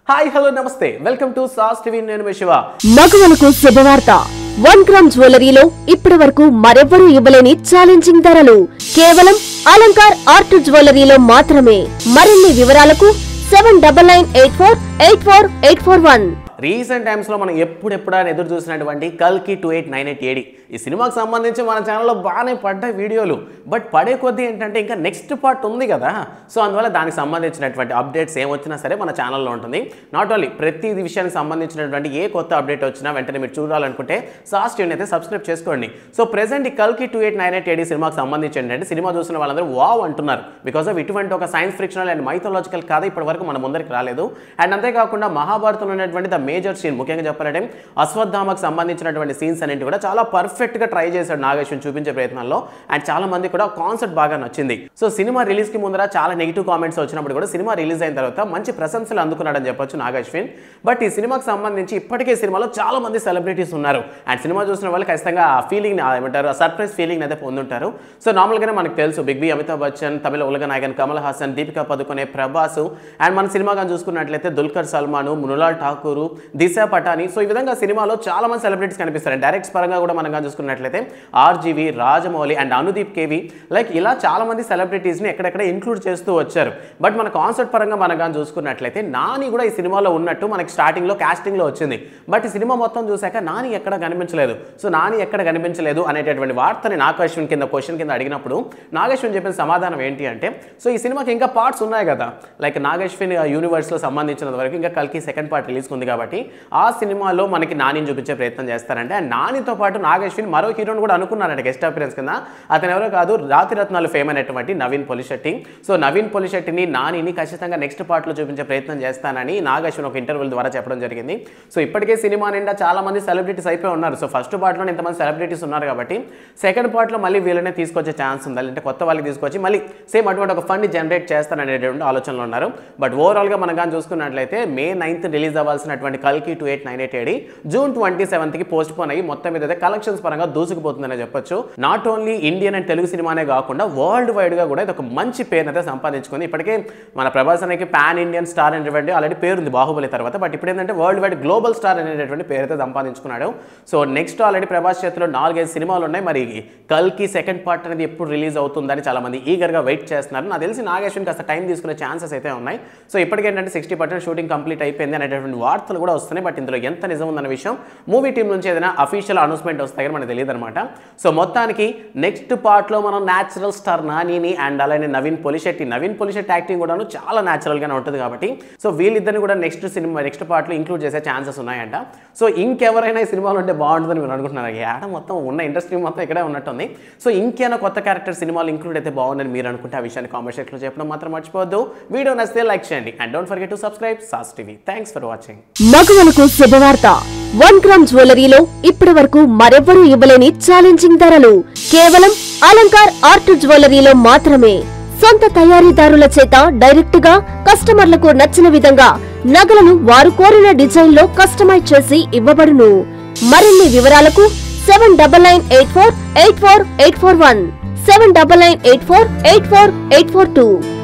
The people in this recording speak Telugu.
హాయ్ హలో నమస్తే వెల్కమ్ టు సాస్ టీవీ నేను మీ శివ మగవలకు శుభవార్త వన్ గ్రామ్ జ్యువెలరీలో ఇప్పటి వరకు మరెవ్వరూ ఇవ్వలేని ఛాలెంజింగ్ ధరలు కేవలం అలంకార్ ఆర్ట్ జ్యువెలరీలో మాత్రమే మరిన్ని వివరాలకు seven double nine eight four eight four eight four one recent టైమ్స్లో మనం ఎప్పుడెప్పుడని ఎదురు చూసినటువంటి కల్కి two eight nine eight AD ఈ సినిమాకి సంబంధించి మన ఛానల్లో బాగానే పడ్డాయి వీడియోలు బట్ పడే కొద్దీ ఏంటంటే ఇంకా నెక్స్ట్ పార్ట్ ఉంది కదా సో అందువల్ల దానికి సంబంధించినటువంటి అప్డేట్స్ ఏమొచ్చినా సరే మన ఛానల్లో ఉంటుంది నాట్ ఓన్లీ ప్రతి విషయానికి సంబంధించినటువంటి ఏ కొత్త అప్డేట్ వచ్చినా వెంటనే మీరు చూడాలనుకుంటే సాస్ టీవీని అయితే సబ్స్క్రైబ్ చేసుకోండి సో ప్రెసెంట్ ఈ కల్కి two eight nine eight AD సినిమాకి సంబంధించి ఏంటంటే సినిమా చూసిన వాళ్ళందరూ వావ్ అంటున్నారు బికాస్ ఆఫ్ ఇటువంటి ఒక సైన్స్ ఫ్రిక్షనల్ అండ్ మైథాలజికల్ కథ ఇప్పటి వరకు మన ముందరికి రాలేదు అండ్ అంతేకాకుండా మహాభారతంలో ఉన్నటువంటి ద మేజర్ సీన్ ముఖ్యంగా చెప్పాలంటే అశ్వత్థామకు సంబంధించినటువంటి సీన్స్ అనేవి కూడా చాలా పర్ఫెక్ట్గా ట్రై చేశాడు నాగేశ్వరం చూపించే ప్రయత్నంలో అండ్ చాలా మంది కూడా కాన్సెప్ట్ బాగా నచ్చింది సో సినిమా రిలీజ్ కి ముందర చాలా నెగిటివ్ కామెంట్స్ వచ్చినప్పుడు కూడా సినిమా రిలీజ్ అయిన తర్వాత మంచి ప్రశంసలు అందుకున్నాడని చెప్పొచ్చు నాగేశ్వన్ బట్ ఈ సినిమాకి సంబంధించి ఇప్పటికే సినిమాలో చాలా మంది సెలబ్రిటీస్ ఉన్నారు అండ్ సినిమా చూసిన వాళ్ళు ఖచ్చితంగా ఆ ఫీలింగ్ ఏమంటారు సర్ప్రైజ్ ఫీలింగ్ అయితే పొందుంటారు సో నార్మల్గానే మనకు తెలుసు బిగ్ బి అమితాబ్ బచ్చన్ తమిళ ఉలగ నాయకన్ కమల్ హాసన్ దీపికా పదుకొనే ప్రభాస్ అండ్ మన సినిమా కానీ చూసుకున్నట్లయితే దుల్కర్ సల్మాన్ మృణాల్ ఠాకూర్ దిశ పటాని సో ఈ విధంగా సినిమాలో చాలా మంది సెలబ్రిటీస్ కనిపిస్తారు డైరెక్ట్స్ పరంగా కూడా మనం కానీ చూసుకున్నట్లయితే RGV Rajamouli and Anudeep KV like ఇలా చాలా మంది సెలబ్రిటీస్ని ఎక్కడెక్కడ ఇంక్లూడ్ చేస్తూ వచ్చారు బట్ మన కాన్సెప్ట్ పరంగా మనం కానీ చూసుకున్నట్లయితే నాని కూడా ఈ సినిమాలో ఉన్నట్టు మనకి స్టార్టింగ్లో కాస్టింగ్లో వచ్చింది బట్ ఈ సినిమా మొత్తం చూశాక నాని ఎక్కడ కనిపించలేదు సో నాని ఎక్కడ కనిపించలేదు అనేటటువంటి వార్తని నాగేశ్వన్ కింద క్వశ్చన్ కింద అడిగినప్పుడు నాగేశ్వన్ చెప్పిన సమాధానం ఏంటి అంటే సో ఈ సినిమాకి ఇంకా పార్ట్స్ ఉన్నాయి కదా లైక్ నాగేశ్వన్ యూనివర్స్లో సంబంధించినంత వరకు ఇంకా కల్కి సెకండ్ పార్ట్ రిలీజ్ ఉంది కాబట్టి ఆ సినిమాలో మనకి నానిని చూపించే ప్రయత్నం చేస్తారంటే అండ్ నానితో పాటు నాగేశ్వన్ మరో హీరోని కూడా అనుకున్నారంట గెస్ట్ అపిరెన్స్ కింద అతను ఎవరో కాదు రాతిరత్నాలు ఫేమ్ అయినటువంటి నవీన్ పొలిశెట్టి సో నవీన్ పొలిశెట్టిని నానిని ఖచ్చితంగా నెక్స్ట్ పార్ట్లో చూపించే ప్రయత్నం చేస్తానని నాగేశ్వన్ ఒక ఇంటర్వ్యూ ద్వారా చెప్పడం జరిగింది సో ఇప్పటికే సినిమా నిండా చాలా మంది సెలబ్రిటీస్ అయిపోయి ఉన్నారు సో ఫస్ట్ పార్ట్లో ఇంతమంది సెలబ్రిటీస్ ఉన్నారు కాబట్టి సెకండ్ పార్ట్లో మళ్ళీ వీళ్ళనే తీసుకొచ్చే ఛాన్స్ ఉంది అంటే కొత్త వాళ్ళకి తీసుకొచ్చి మళ్ళీ సేమ్ అటువంటి ఒక ఫండ్ జనరేట్ చేస్తాననేటువంటి ఆలోచనలో ఉన్నారు బట్ ఓవరాల్గా మనం కానీ చూసుకున్నట్లయితే మే నైన్త్ రిలీజ్ అవ్వాల్సినటువంటి కల్కి two eight nine eight AD June twenty సెవెంత్కి పోస్ట్ పోన్ అయ్యి మొత్తం మీద అయితే కలెక్షన్స్ పరంగా దూసుకుపోతుందనే చెప్పొచ్చు not only Indian and Telugu సినిమానే కాకుండా వరల్డ్ వైడ్గా కూడా ఇది ఒక మంచి పేరుని అయితే సంపాదించుకుంది ఇప్పటికే మన ప్రభాస్ అనేది పాన్ ఇండియన్ స్టార్ అనేటువంటి ఆల్రెడీ పేరు ఉంది బాహుబలి తర్వాత బట్ ఇప్పుడు ఏంటంటే వరల్డ్ వైడ్ గ్లోబల్ స్టార్ అనేటటువంటి పేరు అయితే సంపాదించుకున్నాడు సో నెక్స్ట్ ఆల్రెడీ ప్రభాస్ చేతిలో నాలుగైదు సినిమాలు ఉన్నాయి మరి కల్కి సెకండ్ పార్ట్ అనేది ఎప్పుడు రిలీజ్ అవుతుందని చాలా మంది ఈగర్గా వెయిట్ చేస్తున్నారు నాకు తెలిసి నాగేశ్వన్ కాస్త టైం తీసుకునే ఛాన్సెస్ అయితే ఉన్నాయి సో ఇప్పటికేంటంటే సిక్స్టీ పర్సెంట్ షూటింగ్ కంప్లీట్ అయిపోయింది అనేటటువంటి వార్తలు కూడా వస్తున్నాయి బట్ ఇందులో ఎంత నిజం ఉందన్న విషయం మూవీ టీం నుంచి ఏదైనా అఫీషియల్ అనౌన్స్మెంట్ వస్తాయని మనకు తెలియదు అనమాట సో మొత్తానికి నెక్స్ట్ పార్ట్లో మనం న్యాచురల్ స్టార్ నానిని అండ్ అలానే నవీన్ పొలిశెట్టి నవీన్ పొలిశెట్టి యాక్టింగ్ కూడాను చాలా న్యాచురల్గానే ఉంటుంది కాబట్టి సో వీళ్ళిద్దరిని కూడా నెక్స్ట్ సినిమా నెక్స్ట్ పార్ట్లో ఇంక్లూడ్ చేసే ఛాన్సెస్ ఉన్నాయంట సో ఇంకెవరైనా ఈ సినిమాలో ఉంటే బాగుంటుందని మీరు అనుకుంటున్నారు ఏడ మొత్తం ఉన్న ఇండస్ట్రీ మొత్తం ఇక్కడే ఉన్నట్టుంది సో ఇంకేమైనా కొత్త క్యారెక్టర్ సినిమాలు ఇంక్లూడ్ అయితే బాగుందని మీరు అనుకుంటే ఆ విషయాన్ని కామెంట్ సెక్షన్లో చెప్పడం మాత్రం మర్చిపోవద్దు వీడియో నచ్చితే లైక్ చేయండి and don't forget to subscribe SAS TV thanks for watching మగవలకు శుభవార్త వన్ గ్రామ్ జ్యువెలరీలో ఇప్పటి వరకు మరెవ్వరూ ఇవ్వలేని ఛాలెంజింగ్ ధరలు కేవలం అలంకార్ ఆర్ట్ జ్యువెలరీలో మాత్రమే సొంత తయారీదారుల చేత డైరెక్ట్ గా కస్టమర్లకు నచ్చిన విధంగా నగలను వారు కోరిన డిజైన్ లో కస్టమైజ్ చేసి ఇవ్వబడును మరిన్ని వివరాలకు seven double nine eight four eight four eight four one seven double nine eight four eight four eight four two